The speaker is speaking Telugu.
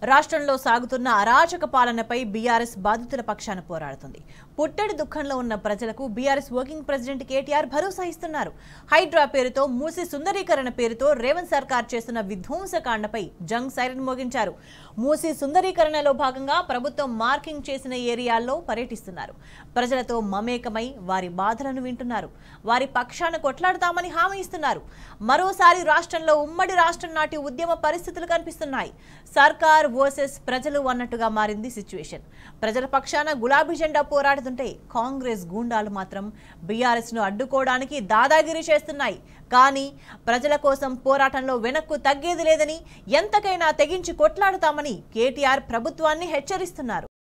రాష్ట్రంలో సాగుతున్న అరాచక పాలనపై బీఆర్ఎస్ బాధితుల పక్షాన పోరాడుతుంది పుట్టడి దుఃఖంలో ఉన్న ప్రజలకు బీఆర్ఎస్ వర్కింగ్ ప్రెసిడెంట్ కేటీఆర్ భరోసా ఇస్తున్నారు హైడ్రా పేరుతో మూసి సుందరీకరణ పేరుతో రేవంత్ సర్కార్ చేస్తున్న విధ్వంసకాండపై జంగ్ సైరన్ మోగించారు మూసి సుందరీకరణలో భాగంగా ప్రభుత్వం మార్కింగ్ చేసిన ఏరియాల్లో పర్యటిస్తున్నారు ప్రజలతో మమేకమై వారి బాధలను వింటున్నారు వారి పక్షాన కొట్లాడతామని హామీ ఇస్తున్నారు మరోసారి రాష్ట్రంలో ఉమ్మడి రాష్ట్రం నాటి ఉద్యమ పరిస్థితులు కనిపిస్తున్నాయి సర్కార్ వర్సెస్ ప్రజలు అన్నట్టుగా మారింది సిచ్యువేషన్ ప్రజల పక్షాన గులాబీ జెండా పోరాడుతుంటే కాంగ్రెస్ గూండాలు మాత్రం బీఆర్ఎస్ ను అడ్డుకోవడానికి దాదాగిరి చేస్తున్నాయి కానీ ప్రజల కోసం పోరాటంలో వెనక్కు తగ్గేది లేదని ఎంతకైనా తెగించి కొట్లాడతామని కేటీఆర్ ప్రభుత్వాన్ని హెచ్చరిస్తున్నారు